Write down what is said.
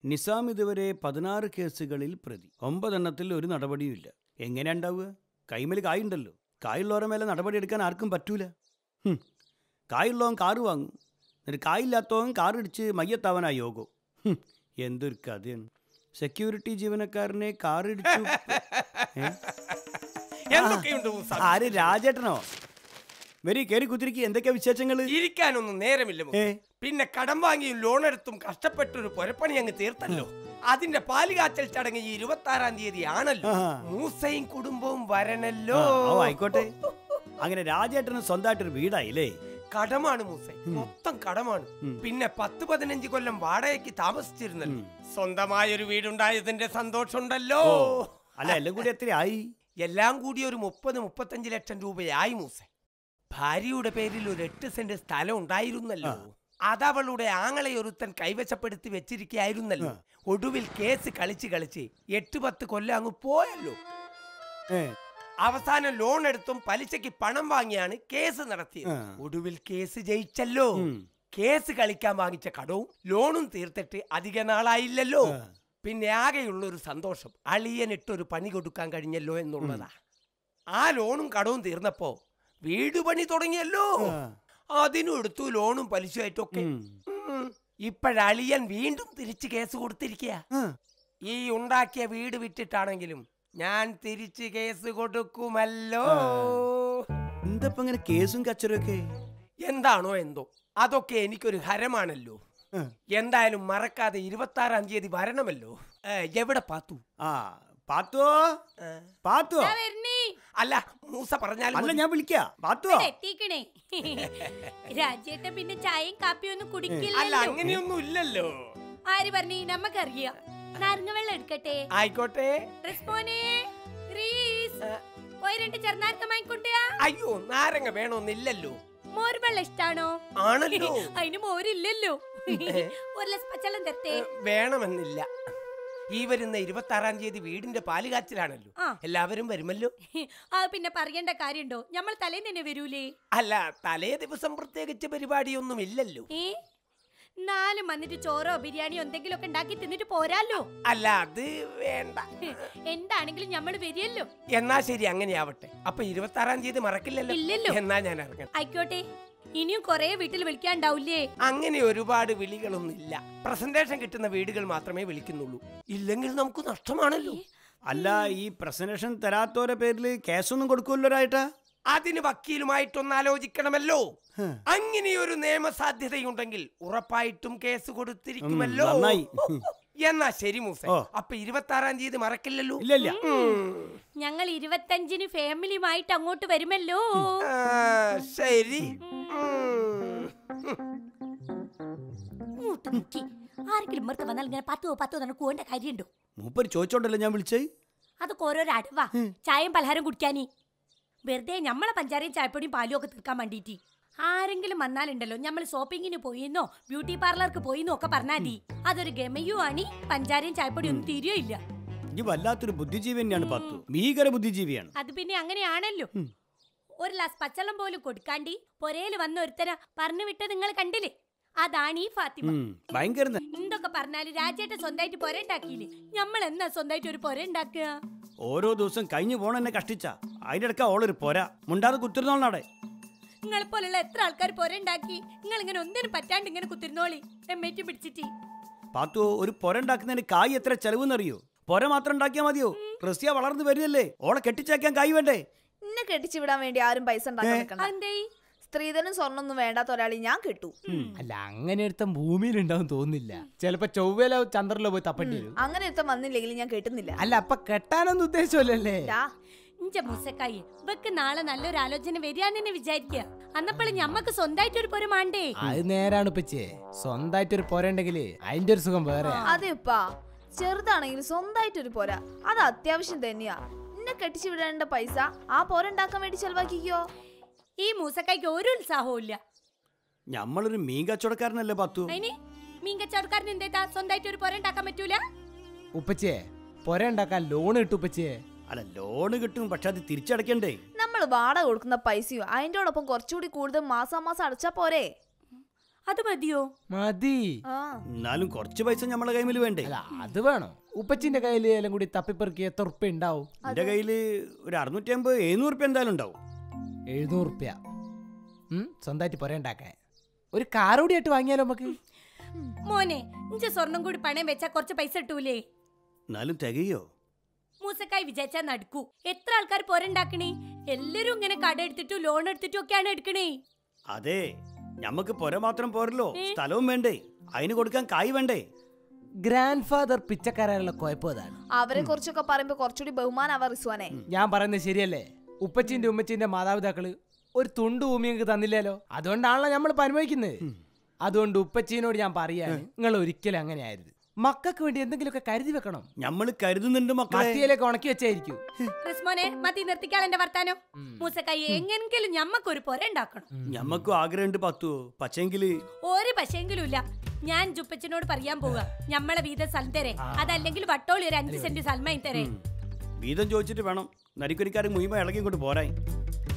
നിസാം ഇതുവരെ പതിനാറ് കേസുകളിൽ പ്രതി ഒമ്പതെണ്ണത്തിൽ ഒരു നടപടിയുമില്ല എങ്ങനെ ഉണ്ടാവുക കൈമേൽ കായുണ്ടല്ലോ കായുള്ളവരെ മേലെ നടപടി എടുക്കാൻ ആർക്കും പറ്റൂല ഹും. കായുള്ളവൻ കാറ് വാങ്ങും എന്നിട്ട് കായില്ലാത്തവൻ കാറിടിച്ച് മയ്യത്താവനാ യോഗോ ഹും. എന്തൊരു കഥയാണ് സെക്യൂരിറ്റി ജീവനക്കാരനെ കാറിടിച്ചു ഏ? എന്തൊക്കെയുണ്ട് മൂസ? ആര് രാജേട്ടനോ വരി കയറി കുത്തിരിക്കി എന്തൊക്കെയാ വിശേഷങ്ങള് ഇരിക്കാനൊന്നും നേരമില്ല മൂസ. ഏ? പിന്നെ കടം വാങ്ങിയും ലോൺ എടുത്തും കഷ്ടപ്പെട്ടൊരു പുരപ്പണി അങ്ങ് തീർത്തല്ലോ അതിന്റെ പാലുകാച്ചൽ ചടങ്ങ് ഈ ഇരുപത്തി ആറാം തീയതി ആണല്ലോ ആഹാ. മൂസയും കുടുംബവും ആ, വരണല്ലോ ഓ ആയിക്കോട്ടെ അങ്ങനെ രാജേട്ടന് സ്വന്തമായിട്ടൊരു വീടായില്ലേ കടമാണ് മൂസ മൊത്തം കടമാണ് പിന്നെ പത്ത് പതിനഞ്ച് കൊല്ലം വാടകയ്ക്ക് താമസിച്ചിരുന്നല്ലോ സ്വന്തമായ ഒരു വീടുണ്ടായതിന്റെ സന്തോഷമുണ്ടല്ലോ ഓ അല്ല എല്ലാം കൂടി എത്രയായി എല്ലാം കൂടി ഒരു മുപ്പത് മുപ്പത്തഞ്ച് ലക്ഷം രൂപയായി മൂസ ഭാര്യയുടെ പേരിൽ ഒരു എട്ട് സെന്റ് സ്ഥലം ഉണ്ടായിരുന്നല്ലോ അതവളുടെ ആങ്ങളെ ഒരുത്തൻ കൈവശപ്പെടുത്തി വെച്ചിരിക്കുകയായിരുന്നല്ലോ ഒടുവിൽ കേസ് കളിച്ച് കളിച്ച് എട്ട് പത്ത് കൊല്ലം അങ്ങ് പോയല്ലോ ഏ, അവസാനം ലോൺ എടുത്തും പലിശയ്ക്ക് പണം വാങ്ങിയാണ് കേസ് നടത്തിയത് ആ. ഒടുവിൽ കേസ് ജയിച്ചല്ലോ ഉം. കേസ് കളിക്കാൻ വാങ്ങിച്ച കടവും ലോണും തീർത്തിട്ട് അധിക നാളായില്ലല്ലോ ആ. പിന്നെ ആകെയുള്ള ഒരു സന്തോഷം അളിയനിട്ടൊരു പണി കൊടുക്കാൻ കഴിഞ്ഞല്ലോ എന്നുള്ളതാ ആ ലോണും കടവും തീർന്നപ്പോ വീട് പണി തുടങ്ങിയല്ലോ ആ. അതിനും എടുത്തു ലോണും പലിശയായിട്ടൊക്കെ ഉം. ഇപ്പോഴളിയൻ വീണ്ടും തിരിച്ച് കേസ് കൊടുത്തിരിക്കുക ആ, ഈ ഉണ്ടാക്കിയ വീട് വിറ്റിട്ടാണെങ്കിലും ഞാൻ തിരിച്ച് കേസ് കൊടുക്കുമല്ലോ എന്തപ്പോ ഇങ്ങനെ കേസും കച്ചറൊക്കെ എന്താണോ എന്തോ അതൊക്കെ എനിക്കൊരു ഹരമാണല്ലോ ആ. എന്തായാലും മറക്കാതെ ഇരുപത്തി ആറാം തീയതി വരണമല്ലോ ഏ, എവിടെ പാത്തു ആ പാത്തോ ഏ, പാത്തോ ദാ വരണേ. അല്ല മൂസ പറഞ്ഞാലും അല്ല മതി. ഞാൻ വിളിക്കാ പാത്തോ ഇവിടെ എത്തിക്കണേ രാജേട്ടൻ പിന്നെ ചായയും കാപ്പിയും ഒന്നും അല്ല കുടിക്കില്ലല്ലോ അങ്ങനെയൊന്നും ഇല്ലല്ലോ ആര് പറഞ്ഞു നമ്മക്കറിയാം നാരങ്ങ വെള്ളം എടുക്കട്ടെ ആയിക്കോട്ടെ റിസ്പോനെ റീസ് ഏ, പോയി രണ്ട് ചെറുനാരങ്ങ വാങ്ങിക്കൊണ്ടുവാ അയ്യോ നാരങ്ങ വേണമെന്നില്ലല്ലോ മോര് വെള്ളം ഇഷ്ടാണോ ആണല്ലോ അതിന് മോരില്ലല്ലോ ഒരു ഗ്ലാസ് പച്ചവെള്ളം ഏ, തരട്ടെ വേണമെന്നില്ല ഈ വരുന്ന ഇരുപത്തി ആറാം തീയതി വീടിന്റെ പാല് കാച്ചിലാണല്ലോ ആ. എല്ലാവരും വരുമല്ലോ ആ പിന്നെ പറയേണ്ട കാര്യണ്ടോ നമ്മൾ തലേന്ന് തന്നെ വരൂലേ അല്ല തലേ ദിവസം പ്രത്യേകിച്ച് പരിപാടിയൊന്നും ഇല്ലല്ലോ ഏ നാലും വന്നിട്ട് ചോറോ ബിരിയാണിയോ എന്തെങ്കിലും ഒക്കെ ഉണ്ടാക്കി തിന്നിട്ട് പോരാലോ അല്ല അത് വേണ്ട എന്താണെങ്കിലും നമ്മൾ വരിയല്ലോ എന്നാ ശരി അങ്ങനെയാവട്ടെ അപ്പൊ ഇരുപത്തി ആറാം തീയതി മറക്കില്ലല്ലോ ഇല്ലല്ലോ. എന്നാ ഞാൻ ഇറങ്ങണം ആയിക്കോട്ടെ ഇനിയും കൊറേ വീട്ടിൽ വിളിക്കാണ്ടാവില്ലേ അങ്ങനെ ഒരുപാട് വിളികളൊന്നും ഇല്ല പ്രസന്റേഷൻ കിട്ടുന്ന വീടുകൾ മാത്രമേ വിളിക്കുന്നുള്ളൂ ഇല്ലെങ്കിൽ നമുക്ക് നഷ്ടമാണല്ലോ അല്ല ഈ പ്രസന്റേഷൻ തരാത്തോരെ പേരിൽ കേസൊന്നും കൊടുക്കുമല്ലോ രായിട്ടാ അതിന് വക്കീലുമായിട്ടൊന്ന് ആലോചിക്കണമല്ലോ അങ്ങനെയൊരു നിയമസാധ്യതയുണ്ടെങ്കിൽ ഉറപ്പായിട്ടും കേസ് കൊടുത്തിരിക്കുമല്ലോ ഉം, നന്നായി. എന്നാ ശരി മൂസ ഓ. അപ്പൊ ഇരുപത്തി ആറാം തീയതി മറക്കില്ലല്ലോ ഇല്ല ഇല്ല ഉം. ഞങ്ങൾ ഇരുപത്തഞ്ചിന് ഫാമിലിയുമായിട്ട് അങ്ങോട്ട് വരുമല്ലോ ആ, ശരി ഉം. മൂത്ത് നോക്കി ആരെങ്കിലും ഇമ്മർത്ത് വന്നാൽ ഇങ്ങനെ പത്തോ പത്തോ തന്നെ കൂവേണ്ട കാര്യമുണ്ടോ മൂപ്പര് ചോദിച്ചോണ്ടല്ലോ ഞാൻ വിളിച്ചേ അതൊക്കെ ഓരോരോ അടവാ ചായയും പലഹാരം കുടിക്കാനേ വെറുതെ നമ്മളെ പഞ്ചാരയും ചായപ്പൊടിയും പാലും ഒക്കെ തീർക്കാൻ വേണ്ടിയിട്ട് ആരെങ്കിലും വന്നാലുണ്ടല്ലോ നമ്മൾ ഷോപ്പിങ്ങിന് പോയിന്നോ ബ്യൂട്ടി പാർലർക്ക് പോയിന്നോ ഒക്കെ പറഞ്ഞാൽ മതി അതൊരു ഗമയോ ആണ് പഞ്ചാരയും ചായപ്പൊടിയും ഒന്നും തീരെയോ ഇല്ല ഈ വല്ലാത്തൊരു ബുദ്ധിജീവി തന്നെയാണ് പത്തു ഭീകര ബുദ്ധിജീവിയാണ് അത് പിന്നെ അങ്ങനെയാണല്ലോ ഒരു ഗ്ലാസ് പച്ചളം പോലും കൊടുക്കാണ്ടി പൊരയിൽ വന്ന ഒരുത്തന പറഞ്ഞു വിട്ട് നിങ്ങൾ കണ്ടില്ലേ അതാണ് ഈ ഫാത്തിമ ഉം, ഭയങ്കര ന- എന്തൊക്കെ പറഞ്ഞാല് രാജേട്ടൻ സ്വന്തമായിട്ട് പൊര ഉണ്ടാക്കിയില്ലേ നമ്മൾ എന്നാ സ്വന്തമായിട്ട് ഒരു പൊര ഉണ്ടാക്കുക ഓരോ ദിവസം കഴിഞ്ഞു പോണ എന്നെ കഷ്ടിച്ച അതിന്റെ ഇടയ്ക്ക് ഓളൊരു പോരാ മുണ്ടാതെ കുത്തിരുന്നോളാടെ നിങ്ങളെ പോലുള്ള എത്ര ആൾക്കാർ പൊര ഉണ്ടാക്കി നിങ്ങൾ ഇങ്ങനെ ഒന്നിനും പറ്റാണ്ട് ഇങ്ങനെ കുത്തിരുന്നോളി എമ്മേറ്റ് പിടിച്ചിട്ട് പാത്തു ഒരു പൊര ഉണ്ടാക്കുന്നതിന് കായ് എത്ര ചെലവെന്നറിയോ പൊര മാത്രം ഉണ്ടാക്കിയാൽ മതിയോ റസിയ വളർന്നു വരികയല്ലേ ഓളെ കെട്ടിച്ചേക്കാൻ കായ് വേണ്ടേ എന്നെ കെട്ടിച്ചു വിടാൻ വേണ്ടി ആരും പൈസ ഉണ്ടാക്കാൻ നിൽക്കണ്ട അതെന്തേ സ്ത്രീധനം സ്വർണ്ണൊന്നും വേണ്ടാത്ത ഒരാളെ ഞാൻ കിട്ടു അല്ല അങ്ങനെ ഒരുത്തൻ ഭൂമിയിലുണ്ടാവും തോന്നില്ല ചിലപ്പോ ചൊവ്വയിലോ ചന്ദ്രനിലോ പോയി തപ്പേണ്ടി വരും അങ്ങനെ ഒരുത്തം വന്നില്ലെങ്കിൽ ഞാൻ കേട്ടുന്നില്ല അല്ല അപ്പൊ കെട്ടാനൊന്നും ഉദ്ദേശമല്ലല്ലേ ഡാ, ഇഞ്ച മുസക്കായി ഇവക്ക് നാളെ നല്ലൊരു ആലോചന വരികയാന്ന് തന്നെ വിചാരിക്കുക അന്നപ്പോൾ ഞമ്മക്ക് സ്വന്തമായിട്ട് ഒരു പൊര മാണ്ടേ അത് നേരാണ് ഇപ്പച്ചേ സ്വന്തമായിട്ട് ഒരു പൊര ഉണ്ടെങ്കിൽ അതിന്റെ ഒരു സുഖം വേറെ അതെ ഉപ്പാ ചെറുതാണെങ്കിൽ സ്വന്തമായിട്ടൊരു പോരാ അത് അത്യാവശ്യം തന്നെയാ എന്നെ കെട്ടിച്ചു വിടേണ്ട പൈസ ആ പോര ഉണ്ടാക്കാൻ വേണ്ടി ചെലവാക്കിക്കോ ഈ മൂസക്കായ്ക്ക് ഒരു ഉത്സാഹവും ഇല്ല ഞമ്മളൊരു മീൻ കച്ചവടക്കാരനല്ലേ പത്തു അതിന് മീൻ കച്ചവടക്കാരന് എന്തേതാ സ്വന്തമായിട്ട് ഒരു പൊര ഉണ്ടാക്കാൻ പറ്റൂല ഉപ്പച്ചേ പൊര ഉണ്ടാക്കാൻ ലോൺ കിട്ടും ഉപ്പച്ചേ അല്ല ലോണ് കിട്ടും പക്ഷെ അത് തിരിച്ചടയ്ക്കണ്ടേ നമ്മൾ വാടക കൊടുക്കുന്ന പൈസയോ അതിൻ്റെയോടൊപ്പം കുറച്ചുകൂടി കൂടുതൽ മാസാമാസം അടച്ചാ പോരെ അത് മതിയോ മതി ആ എന്നാലും കുറച്ച് പൈസ നമ്മളെ കൈമിൽ വേണ്ടേ അല്ല അത് വേണം ഉപ്പച്ചിന്റെ കയ്യിൽ എല്ലാം കൂടി തപ്പിപ്പെറുക്കി എത്ര ഉറുപ്പ ഉണ്ടാവും എന്റെ കയ്യിൽ ഒരു അറുന്നൂറ്റി അമ്പത് എഴുന്നൂറ് റുപ്യ എന്തായാലും ഉണ്ടാവും എഴുന്നൂറ് ഉറുപ്യ സ്വന്തമായിട്ട് പുരണ്ടാക്കാൻ ഒരു കാർ കൂടി ആയിട്ട് വാങ്ങിയാലോ നമുക്ക് മോനെ ഇഞ്ച സ്വർണം കൂടി പണയം വെച്ചാ കുറച്ച് പൈസ ഇട്ടൂലേ എന്നാലും തികയോ മൂസക്കായി വിചാരിച്ചാ നടക്കൂ എത്ര ആൾക്കാർ പോരണ്ടാക്കണേ എല്ലാരും ഇങ്ങനെ കട എടുത്തിട്ടും ലോൺ എടുത്തിട്ടും ഒക്കെയാണ് എടുക്കണേ അതെ ഞമ്മക്ക് പുര മാത്രം പോരല്ലോ ഏ? സ്ഥലവും വേണ്ടേ അതിന് കൊടുക്കാൻ കായ് വേണ്ടേ ഗ്രാൻഡ് ഫാദർ പിച്ചക്കാരാനുള്ള കുഴപ്പം അതാണ് അവരെ കുറിച്ചൊക്കെ പറയുമ്പോ കുറച്ചുകൂടി ബഹുമാനാവാ റിസ്വാനെ ഞാൻ പറയുന്നത് ശരിയല്ലേ ഉപ്പച്ചിന്റെ ഉമ്മച്ചിന്റെ മാതാപിതാക്കള് ഒരു തുണ്ട് ഭൂമി ഞങ്ങൾക്ക് തന്നില്ലല്ലോ അതുകൊണ്ടാണല്ലോ നമ്മൾ അനുഭവിക്കുന്നത് അതുകൊണ്ട് ഉപ്പച്ചീനോട് ഞാൻ പറയാണ് നിങ്ങൾ ഒരിക്കലും അങ്ങനെ ആയിരുന്നു മക്കൾക്ക് വേണ്ടി എന്തെങ്കിലുമൊക്കെ കരുതി വെക്കണം ഞമ്മള് കരുതുന്നുണ്ട് മക്കളെ മത്തിയിലേക്ക് ഉണക്കി വെച്ചായിരിക്കും റിസ്മോനെ മതി നിർത്തിക്കാൾ എന്റെ വർത്താനം മൂസക്കായി എങ്ങനെങ്കിലും ഞമ്മക്കൊരു പൊര ഉണ്ടാക്കണം ഞമ്മക്കും ആഗ്രഹമുണ്ട് പത്തു പക്ഷെങ്കില് ഒരു പശയെങ്കിലും ഇല്ല ഞാൻ ജുപ്പച്ചനോട് പറയാൻ പോവുക ഞമ്മളെ വീതം സ്ഥലം തരേ അതല്ലെങ്കിൽ വട്ടോളി ഒരു അഞ്ച് സെന്റ് സ്ഥലമായി തരേ വീതം ചോദിച്ചിട്ട് വേണം നരിക്കുരിക്കാരൻ മുഴുവൻ ഇളകി കൊണ്ട് പോരാൻ